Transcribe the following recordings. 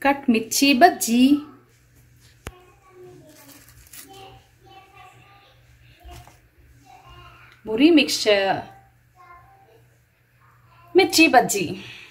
Cut మిర్చి బజ్జీ మురి mixture mirchi bajji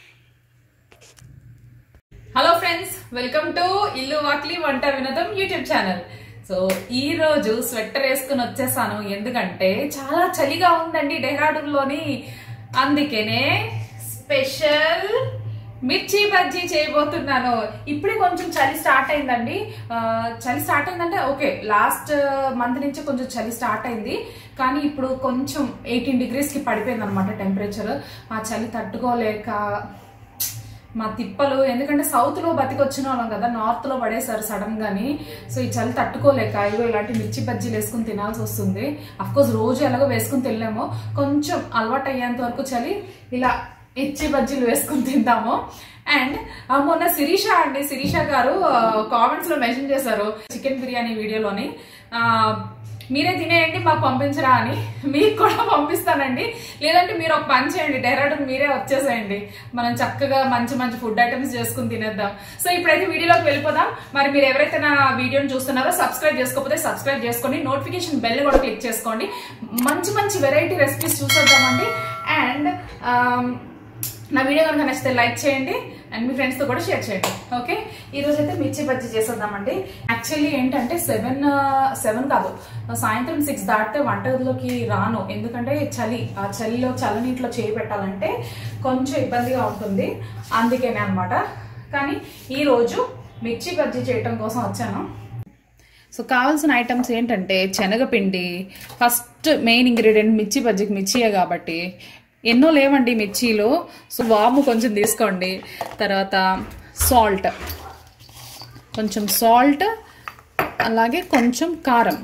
hello friends welcome to ఇల్లు వాక్లీ వంట వినోదం యూట్యూబ్ ఛానల్ సో ఈ రోజు స్వెటర్ వేసుకుని వచ్చేసాను ఎందుకంటే చాలా చలిగా ఉందండి డెహ్రాడూన్ లోని అందుకనే స్పెషల్ మిర్చి బజ్జీ చేయబోతున్నాను ఇప్పుడే కొంచెం చలి స్టార్ట్ అయిందండి ఆ, చలి స్టార్ట్ అయిందంటే ఓకే లాస్ట్ మంత్ నుంచి కొంచెం చలి స్టార్ట్ అయింది కానీ ఇప్పుడు కొంచెం ఎయిటీన్ డిగ్రీస్ కి పడిపోయింది అనమాట టెంపరేచర్ ఆ చలి తట్టుకోలేక మా తిప్పలు ఎందుకంటే సౌత్ లో బతికొచ్చిన వాళ్ళం కదా నార్త్ లో పడేశారు సడన్ గాని సో ఈ చలి తట్టుకోలేక ఇగో ఇలాంటి మిర్చి బజ్జీలు వేసుకుని తినాల్సి వస్తుంది అఫ్ కోర్స్ రోజు ఎలాగో వేసుకుని తినలేము కొంచెం అలవాటు అయ్యేంత వరకు చలి ఇలా మిర్చి బజ్జీలు వేసుకుని తిందాము అండ్ మొన్న శిరీష అండి శిరీష గారు కామెంట్స్ లో మెన్షన్ చేశారు చికెన్ బిర్యానీ వీడియోలోని ఆ, మీరే తినేయండి మాకు పంపించరా అని మీకు కూడా పంపిస్తానండి లేదంటే మీరు ఒక పని చేయండి డైరెక్ట్ మీరే వచ్చేసేయండి మనం చక్కగా మంచి మంచి ఫుడ్ ఐటమ్స్ చేసుకుని తినేద్దాం సో ఇప్పుడైతే వీడియోలోకి వెళ్ళిపోదాం మరి మీరు ఎవరైతే నా వీడియోని చూస్తున్నారో సబ్స్క్రైబ్ చేసుకోకపోతే సబ్స్క్రైబ్ చేసుకోండి నోటిఫికేషన్ బెల్ కూడా క్లిక్ చేసుకోండి మంచి మంచి వెరైటీ రెసిపీస్ చూసేద్దామండి అండ్ నా వీడియో కనుక నచ్చితే లైక్ చేయండి అండ్ మీ ఫ్రెండ్స్ తో కూడా షేర్ చేయండి ఓకే ఈ రోజు అయితే మిర్చి బజ్జీ చేసేద్దామండి యాక్చువల్లీ ఏంటంటే సెవెన్ సెవెన్ కాదు సాయంత్రం సిక్స్ దాటితే వంటగదిలోకి రాను ఎందుకంటే చలి ఆ చలిలో చల్లనీటిలో చేయి పెట్టాలంటే కొంచెం ఇబ్బందిగా ఉంటుంది అందుకనే అన్నమాట కానీ ఈ రోజు మిర్చి బజ్జీ చేయటం కోసం వచ్చాను సో కావాల్సిన ఐటమ్స్ ఏంటంటే శనగపిండి ఫస్ట్ మెయిన్ ఇంగ్రీడియంట్ మిర్చి బజ్జీకి మిర్చియే కాబట్టి ఎన్నో లేవండి మిర్చీలు సో వాము కొంచెం తీసుకోండి తర్వాత సాల్ట్ కొంచెం సాల్ట్ అలాగే కొంచెం కారం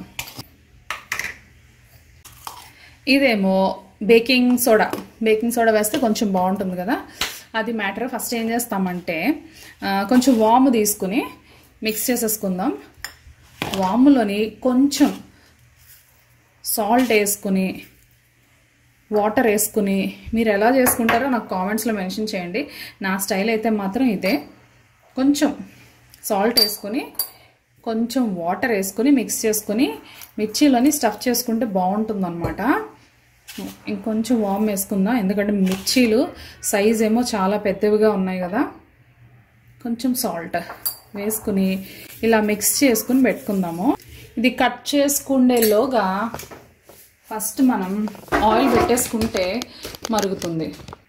ఇదేమో బేకింగ్ సోడా బేకింగ్ సోడా వేస్తే కొంచెం బాగుంటుంది కదా అది మ్యాటర్ ఫస్ట్ ఏం చేస్తామంటే ఆ, కొంచెం వాము తీసుకుని మిక్స్ చేసేసుకుందాం వాములోని కొంచెం సాల్ట్ వేసుకుని వాటర్ వేసుకుని మీరు ఎలా చేసుకుంటారో నాకు కామెంట్స్లో మెన్షన్ చేయండి నా స్టైల్ అయితే మాత్రం ఇదే కొంచెం సాల్ట్ వేసుకుని కొంచెం వాటర్ వేసుకుని మిక్స్ చేసుకుని మిర్చీలోని స్టఫ్ చేసుకుంటే బాగుంటుందన్నమాట ఇంకొంచెం వామ్ వేసుకుందాం ఎందుకంటే మిర్చీలు సైజ్ ఏమో చాలా పెద్దవిగా ఉన్నాయి కదా కొంచెం సాల్ట్ వేసుకుని ఇలా మిక్స్ చేసుకుని పెట్టుకుందాము ఇది కట్ చేసుకుండేలోగా ఫస్ట్ మనం ఆయిల్ పెట్టేసుకుంటే మరుగుతుంది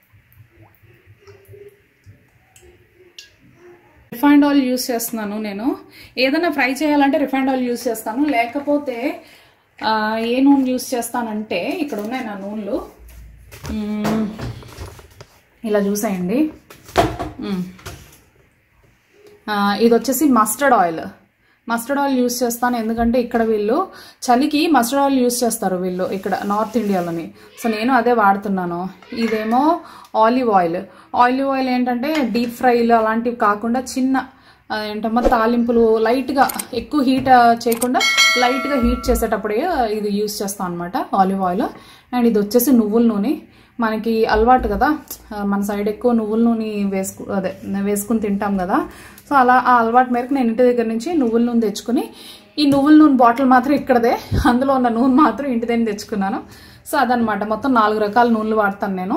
రిఫైండ్ ఆయిల్ యూస్ చేస్తున్నాను నేను ఏదైనా ఫ్రై చేయాలంటే రిఫైండ్ ఆయిల్ యూస్ చేస్తాను లేకపోతే ఆ, ఏ నూనె యూస్ చేస్తానంటే ఇక్కడ ఉన్నాయి నా నూనెలు మ్మ్. ఇలా చూసేయండి మ్మ్. ఆ, ఇది వచ్చేసి mustard oil mustard oil use చేస్తాను ఎందుకంటే ఇక్కడ వీళ్ళు చలికి మస్టర్డ్ ఆయిల్ యూస్ చేస్తారు వీళ్ళు ఇక్కడ నార్త్ ఇండియాలోని సో నేను అదే వాడుతున్నాను ఇదేమో ఆలివ్ ఆయిల్ ఆలివ్ ఆయిల్ ఏంటంటే డీప్ ఫ్రైలు అలాంటివి కాకుండా చిన్న ఆ, ఏంటమ్మా తాలింపులు లైట్గా ఎక్కువ హీట్ చేయకుండా లైట్గా హీట్ చేసేటప్పుడే ఇది యూస్ చేస్తాను అనమాట ఆలివ్ ఆయిల్ అండ్ ఇది వచ్చేసి నువ్వుల నూనె మనకి అలవాటు కదా ఆ, మన సైడ్ ఎక్కువ నువ్వుల నూనె వేసుకు అదే వేసుకుని తింటాం కదా సో అలా ఆ అలవాటు మేరకు నేను ఇంటి దగ్గర నుంచి నువ్వుల నూనె తెచ్చుకుని ఈ నువ్వుల నూనె బాటిల్ మాత్రం ఇక్కడదే అందులో ఉన్న నూనె మాత్రం ఇంటి దగ్గర తెచ్చుకున్నాను సో అదనమాట మొత్తం నాలుగు రకాల నూనెలు వాడతాను నేను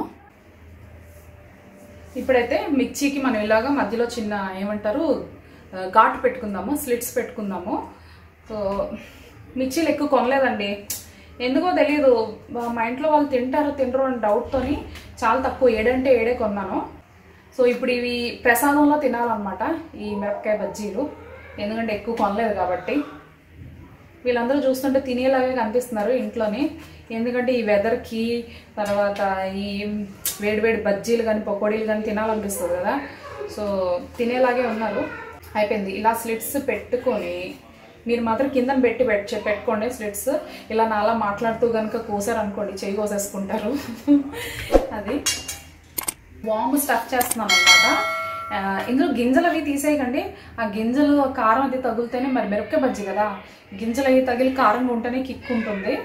ఇప్పుడైతే మిర్చికి మనం ఇలాగా మధ్యలో చిన్న ఏమంటారు ఆ, ఘాటు పెట్టుకుందాము స్లిట్స్ పెట్టుకుందాము సో మిర్చీలు ఎక్కువ కొనలేదండి ఎందుకో తెలియదు మా మా ఇంట్లో వాళ్ళు తింటారో తినరో అని డౌట్తోని చాలా తక్కువ ఏడంటే ఏడే కొన్నాను సో ఇప్పుడు ఇవి ప్రసాదంలో తినాలన్నమాట ఈ మిరపకాయ బజ్జీలు ఎందుకంటే ఎక్కువ కొనలేదు కాబట్టి వీళ్ళందరూ చూస్తుంటే తినేలాగే కనిపిస్తున్నారు ఇంట్లోని ఎందుకంటే ఈ వెదర్కి తర్వాత ఈ వేడివేడి బజ్జీలు కానీ పకోడీలు కానీ తినాలనిపిస్తుంది కదా సో తినేలాగే ఉన్నారు అయిపోయింది ఇలా స్లిట్స్ పెట్టుకొని మీరు మాత్రం కిందన పెట్టి పెట్ట పెట్టుకోండి స్లిట్స్ ఇలా నాలా మాట్లాడుతూ కనుక కోసారనుకోండి చెయ్యి కోసేసుకుంటారు అది వాము స్టఫ్ చేస్తున్నాను అనమాట ఇందులో గింజలు అవి తీసేయకండి ఆ గింజలు కారం అది తగిలితేనే మరి మిరపకాయ బజ్జి కదా గింజలు అవి తగిలి కారంగా ఉంటేనే కిక్ ఉంటుంది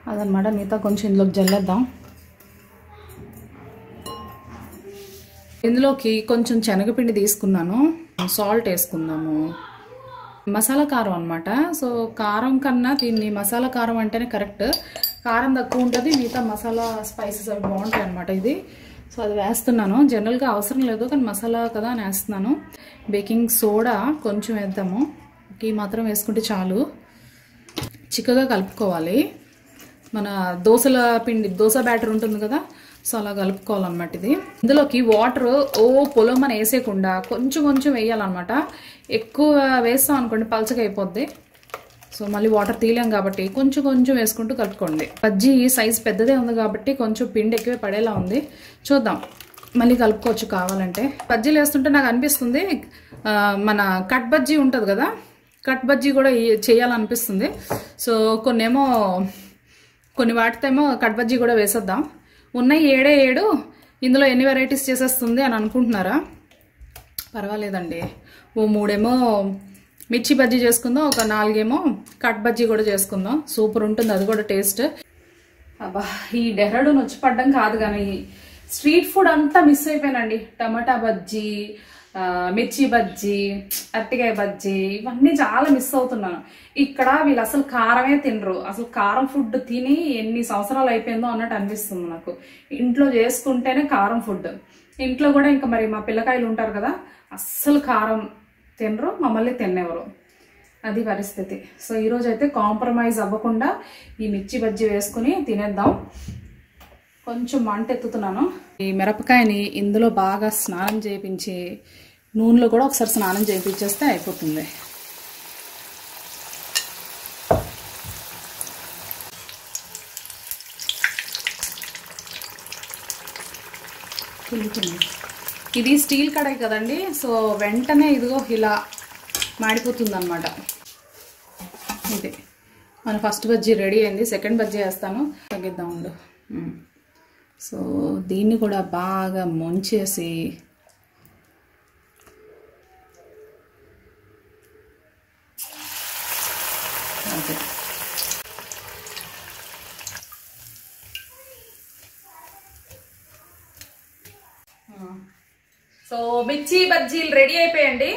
అదనమాట మిగతా కొంచెం ఇందులోకి జల్లేద్దాం ఇందులోకి కొంచెం శనగపిండి తీసుకున్నాను సాల్ట్ వేసుకుందాము మసాలా కారం అనమాట సో కారం కన్నా దీన్ని మసాలా కారం అంటేనే కరెక్ట్ కారం తక్కువ ఉంటుంది మిగతా మసాలా స్పైసెస్ అవి బాగుంటాయి అనమాట ఇది సో అది వేస్తున్నాను జనరల్గా అవసరం లేదు కానీ మసాలా కదా అని వేస్తున్నాను బేకింగ్ సోడా కొంచెం వేద్దాము ఈ మాత్రం వేసుకుంటే చాలు చిక్కగా కలుపుకోవాలి మన దోశల పిండి దోశ బ్యాటర్ ఉంటుంది కదా సో అలా కలుపుకోవాలన్నమాట ఇది ఇందులోకి వాటర్ ఓ పొలం అని వేసేయకుండా కొంచెం కొంచెం వేయాలన్నమాట ఎక్కువ వేస్తాం అనుకోండి పలచగా అయిపోద్ది సో మళ్ళీ వాటర్ తీయలేం కాబట్టి కొంచెం కొంచెం వేసుకుంటూ కలుపుకోండి బజ్జీ సైజ్ పెద్దదే ఉంది కాబట్టి కొంచెం పిండి ఎక్కువే పడేలా ఉంది చూద్దాం మళ్ళీ కలుపుకోవచ్చు కావాలంటే బజ్జీలు వేస్తుంటే నాకు అనిపిస్తుంది ఆ, మన కట్ బజ్జీ ఉంటుంది కదా కట్ బజ్జీ కూడా ఈ- చేయాలనిపిస్తుంది సో కొన్నేమో కొన్ని వాటితో ఏమో కట్ బజ్జీ కూడా వేసేద్దాం ఉన్నాయి ఏడే ఏడు ఇందులో ఎన్ని వెరైటీస్ చేసేస్తుంది అని అనుకుంటున్నారా పర్వాలేదండి ఓ మూడేమో మిర్చి బజ్జీ చేసుకుందాం ఒక నాలుగేమో కట్ బజ్జీ కూడా చేసుకుందాం సూపర్ ఉంటుంది అది కూడా టేస్ట్ అబ్బా ఈ డెహ్రాడూన్ వచ్చి పడ్డం కాదు కానీ స్ట్రీట్ ఫుడ్ అంతా మిస్ అయిపోయానండి టమాటా బజ్జీ ఆ, మిర్చి బజ్జీ అరటికాయ బజ్జీ ఇవన్నీ చాలా మిస్ అవుతున్నాను ఇక్కడ వీళ్ళు అసలు కారమే తినరు అసలు కారం ఫుడ్ తిని ఎన్ని సంవత్సరాలు అయిపోయిందో అన్నట్టు అనిపిస్తుంది నాకు ఇంట్లో చేసుకుంటేనే కారం ఫుడ్ ఇంట్లో కూడా ఇంకా మరి మా పిల్లకాయలు ఉంటారు కదా అస్సలు కారం తినరు మమ్మల్ని తినేవారు అది పరిస్థితి సో ఈరోజు అయితే కాంప్రమైజ్ అవ్వకుండా ఈ మిర్చి బజ్జీ వేసుకుని తినేద్దాం కొంచెం మంట ఎత్తుతున్నాను ఈ మిరపకాయని ఇందులో బాగా స్నానం చేయించి నూనెలో కూడా ఒకసారి స్నానం చేయించేస్తే అయిపోతుంది కులుకుతుంది. ఇది స్టీల్ కడాయి కదండి సో వెంటనే ఇదిగో ఇలా మాడిపోతుంది అనమాట ఇది మన ఫస్ట్ బజ్జీ రెడీ అయింది సెకండ్ బజ్జీ వేస్తాను తగ్గిద్దాం ఉండు ఉమ్. సో దీన్ని కూడా బాగా ముంచేసి అదే సో మిర్చి బజ్జీలు రెడీ అయిపోయండి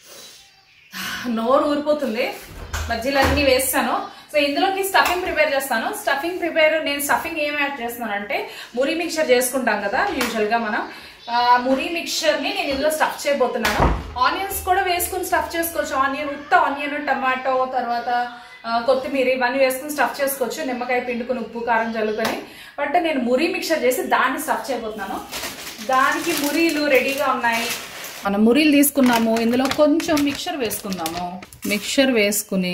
నోరు ఊరిపోతుంది బజ్జీలు అన్ని వేస్తాను సో ఇందులోకి స్టఫింగ్ ప్రిపేర్ చేస్తాను స్టఫింగ్ ప్రిపేర్ నేను స్టఫింగ్ ఏం యాడ్ చేస్తున్నానంటే మురి మిక్చర్ చేసుకుంటాం కదా యూజువల్ గా మనం ఆ, మురి మిక్చర్ ని నేను ఇందులో స్టఫ్ చేయబోతున్నాను ఆనియన్స్ కూడా వేసుకుని స్టఫ్ చేసుకోవచ్చు ఆనియన్ ఉత్త ఆనియన్ టమాటో తర్వాత ఆ, కొత్తిమీర ఇవన్నీ వేసుకుని స్టఫ్ చేసుకోవచ్చు నిమ్మకాయ పిండుకుని ఉప్పు కారం చల్లుకొని బట్ నేను మురి మిక్చర్ చేసి దాన్ని స్టఫ్ చేయబోతున్నాను దానికి మురీలు రెడీగా ఉన్నాయి మనం మురీలు తీసుకున్నాము ఇందులో కొంచెం మిక్చర్ వేసుకుందాము మిక్చర్ వేసుకుని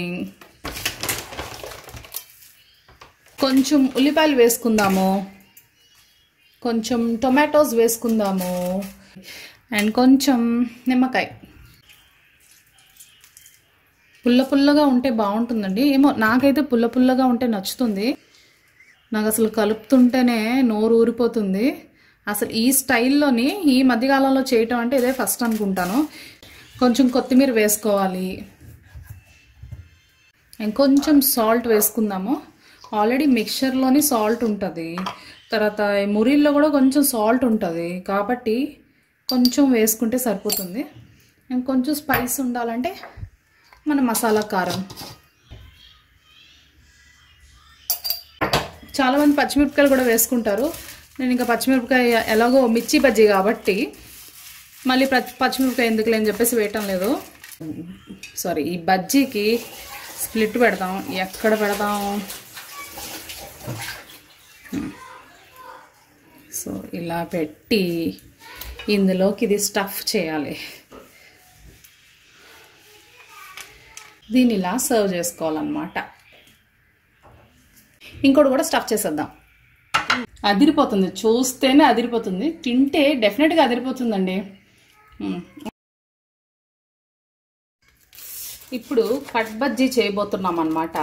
కొంచెం ఉల్లిపాయలు వేసుకుందాము కొంచెం టొమాటోస్ వేసుకుందాము అండ్ కొంచెం నిమ్మకాయ పుల్ల పుల్లగా ఉంటే బాగుంటుందండి ఏమో నాకైతే పుల్ల పుల్లగా ఉంటే నచ్చుతుంది నాకు అసలు కలుపుతుంటేనే నోరు ఊరిపోతుంది అసలు ఈ స్టైల్లోని ఈ మధ్యకాలంలో చేయటం అంటే ఇదే ఫస్ట్ అనుకుంటాను కొంచెం కొత్తిమీర వేసుకోవాలి అండ్ కొంచెం సాల్ట్ వేసుకుందాము ఆల్రెడీ మిక్చర్లోని సాల్ట్ ఉంటుంది తర్వాత ఈ మురీల్లో కూడా కొంచెం సాల్ట్ ఉంటుంది కాబట్టి కొంచెం వేసుకుంటే సరిపోతుంది అండ్ కొంచెం స్పైస్ ఉండాలంటే మన మసాలా కారం చాలామంది పచ్చిమిరపకాయలు కూడా వేసుకుంటారు నేను ఇంకా పచ్చిమిరపకాయ ఎలాగో మిర్చి బజ్జీ కాబట్టి మళ్ళీ పచ్చి పచ్చిమిరపకాయ ఎందుకులే అని చెప్పేసి వేయటం లేదు సారీ ఈ బజ్జీకి స్ప్లిట్ పెడదాం ఎక్కడ పెడదాం సో ఇలా పెట్టి ఇందులోకి ఇది స్టఫ్ చేయాలి దీన్ని ఇలా సర్వ్ చేసుకోవాలన్నమాట ఇంకోటి కూడా స్టఫ్ చేసేద్దాం అదిరిపోతుంది చూస్తేనే అదిరిపోతుంది తింటే డెఫినెట్గా అదిరిపోతుందండి మ్మ్. ఇప్పుడు కట్ బజ్జీ చేయబోతున్నాం అనమాట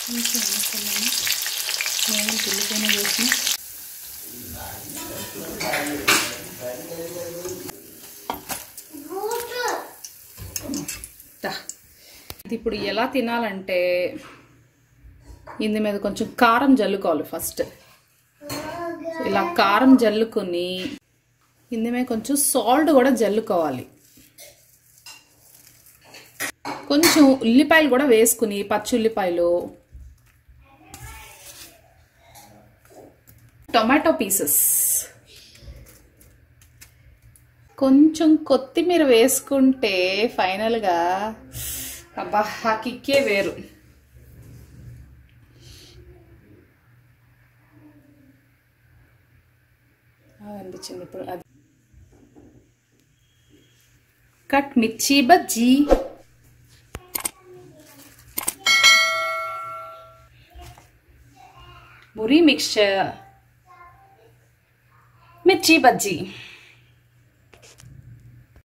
కొంచెం వేసుకున్నాము నేను పుల్లిపోయిన చేసిన దా. ఇది ఇప్పుడు ఎలా తినాలంటే ఇంది మీద కొంచెం కారం జల్లుకోవాలి ఫస్ట్ ఇలా కారం జల్లుకొని ఇంది మీద కొంచెం సాల్ట్ కూడా జల్లుకోవాలి కొంచెం ఉల్లిపాయలు కూడా వేసుకుని పచ్చి ఉల్లిపాయలు టొమాటో పీసెస్ కొంచెం కొత్తిమీర వేసుకుంటే ఫైనల్గా అబ్బా ఆ కిక్కే వేరు ఆ, అనిపించింది ఇప్పుడు అది కట్ మిర్చి బజ్జీ మురి మిక్స్చర్ మిర్చి బజ్జీ